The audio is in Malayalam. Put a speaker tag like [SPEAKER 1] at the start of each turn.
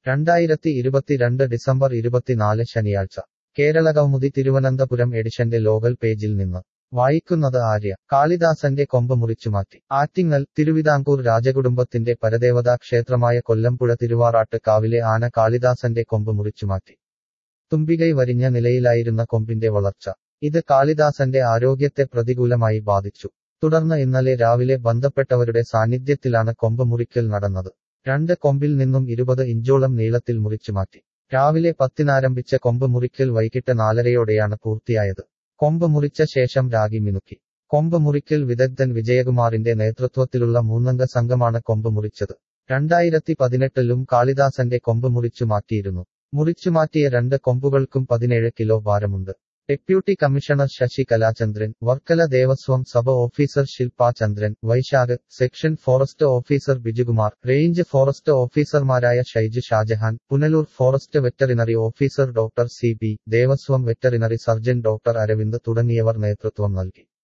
[SPEAKER 1] രണ്ടായിരത്തി ഇരുപത്തിരണ്ട് ഡിസംബർ ഇരുപത്തിനാല് ശനിയാഴ്ച കേരളകൗമുദി തിരുവനന്തപുരം എഡിഷന്റെ ലോകൽ പേജിൽ നിന്ന് വായിക്കുന്നത് ആര്യ കാളിദാസന്റെ കൊമ്പ് മുറിച്ചുമാറ്റി ആറ്റിങ്ങൽ തിരുവിതാംകൂർ രാജകുടുംബത്തിന്റെ പരദേവതാ ക്ഷേത്രമായ കൊല്ലംപുഴ തിരുവാറാട്ട് കാവിലെ ആന കാളിദാസന്റെ കൊമ്പ് മുറിച്ചുമാറ്റി തുമ്പികൈ വരിഞ്ഞ നിലയിലായിരുന്ന കൊമ്പിന്റെ വളർച്ച ഇത് കാളിദാസന്റെ ആരോഗ്യത്തെ പ്രതികൂലമായി ബാധിച്ചു തുടർന്ന് ഇന്നലെ രാവിലെ ബന്ധപ്പെട്ടവരുടെ സാന്നിധ്യത്തിലാണ് കൊമ്പ് മുറിക്കൽ നടന്നത് രണ്ട് കൊമ്പിൽ നിന്നും ഇരുപത് ഇഞ്ചോളം നീളത്തിൽ മുറിച്ചുമാറ്റി രാവിലെ പത്തിനാരംഭിച്ച കൊമ്പ് മുറിക്കൽ വൈകിട്ട് നാലരയോടെയാണ് പൂർത്തിയായത് കൊമ്പ് മുറിച്ച ശേഷം രാഗി മിനുക്കി കൊമ്പ് മുറിക്കൽ വിദഗ്ധൻ വിജയകുമാറിന്റെ നേതൃത്വത്തിലുള്ള മൂന്നംഗ സംഘമാണ് കൊമ്പ് മുറിച്ചത് രണ്ടായിരത്തി പതിനെട്ടിലും കാളിദാസന്റെ കൊമ്പ് മുറിച്ചു മാറ്റിയിരുന്നു മുറിച്ചുമാറ്റിയ രണ്ട് കൊമ്പുകൾക്കും പതിനേഴ് കിലോ ഭാരമുണ്ട് deputy commissioner Sasi Kalachandran Varkala Devaswom Sabha officer Shilpa Chandran Vaisakh section forest officer Bijukumar range forest ഓഫീസർമാരായ Shaiju Shajahan Punalur forest veterinary officer doctor C B Devaswom veterinary surgeon doctor Aravind തുടങ്ങിയവർ നേതൃത്വം നൽകി